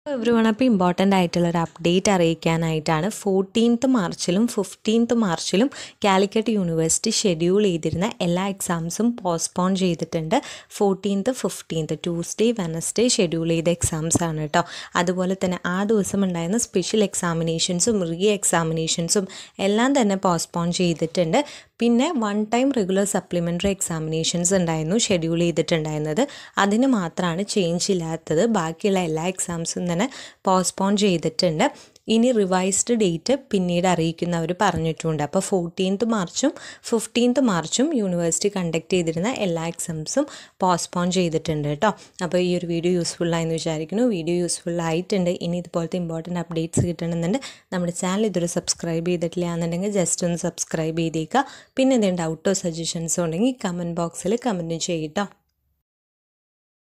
every one അപ്പോൾ important ആയിട്ടുള്ളൊരു update അറിയിക്കാനായിട്ടാണ് ഫോർട്ടീൻത്ത് മാർച്ചിലും ഫിഫ്റ്റീൻത്ത് മാർച്ചിലും കാലിക്കറ്റ് യൂണിവേഴ്സിറ്റി ഷെഡ്യൂൾ ചെയ്തിരുന്ന എല്ലാ എക്സാംസും പോസ്റ്റ്പോൺ ചെയ്തിട്ടുണ്ട് fourteenth fifteenth Tuesday Wednesday schedule ചെയ്ത എക്സാംസ് ആണ് കേട്ടോ അതുപോലെ തന്നെ ആ ദിവസം ഉണ്ടായിരുന്ന സ്പെഷ്യൽ എക്സാമിനേഷൻസും റീ എക്സാമിനേഷൻസും എല്ലാം തന്നെ പോസ്റ്റ്പോൺ ചെയ്തിട്ടുണ്ട് പിന്നെ one time regular supplementary examinations ഉണ്ടായിരുന്നു ഷെഡ്യൂൾ ചെയ്തിട്ടുണ്ടായിരുന്നത് അതിന് മാത്രമാണ് ചേഞ്ച് ഇല്ലാത്തത് ബാക്കിയുള്ള എല്ലാ എക്സാംസും തന്നെ പോസ്റ്റ്പോൺ ചെയ്തിട്ടുണ്ട് ഇനി റിവൈസ്ഡ് ഡേറ്റ് പിന്നീട് അറിയിക്കുന്നവർ പറഞ്ഞിട്ടുണ്ട് അപ്പോൾ ഫോർട്ടീൻത്ത് മാർച്ചും ഫിഫ്റ്റീൻത്ത് മാർച്ചും യൂണിവേഴ്സിറ്റി കണ്ടക്ട് ചെയ്തിരുന്ന എല്ലാ എക്സാംസും പോസ്റ്റ്പോൺ ചെയ്തിട്ടുണ്ട് കേട്ടോ അപ്പോൾ ഈ ഒരു വീഡിയോ യൂസ്ഫുള്ളായെന്ന് വിചാരിക്കുന്നു വീഡിയോ യൂസ്ഫുൾ ആയിട്ടുണ്ട് ഇനി ഇതുപോലത്തെ ഇമ്പോർട്ടൻറ്റ് അപ്ഡേറ്റ്സ് കിട്ടണമെന്നുണ്ട് നമ്മുടെ ചാനൽ ഇതുവരെ സബ്സ്ക്രൈബ് ചെയ്തിട്ടില്ല എന്നുണ്ടെങ്കിൽ ജസ്റ്റ് ഒന്ന് സബ്സ്ക്രൈബ് ചെയ്തേക്കുക പിന്നെ എന്തെങ്കിലും ഡൗട്ടോ സജഷൻസോ ഉണ്ടെങ്കിൽ കമൻറ്റ് ബോക്സിൽ കമൻറ്റ് ചെയ്യട്ടോ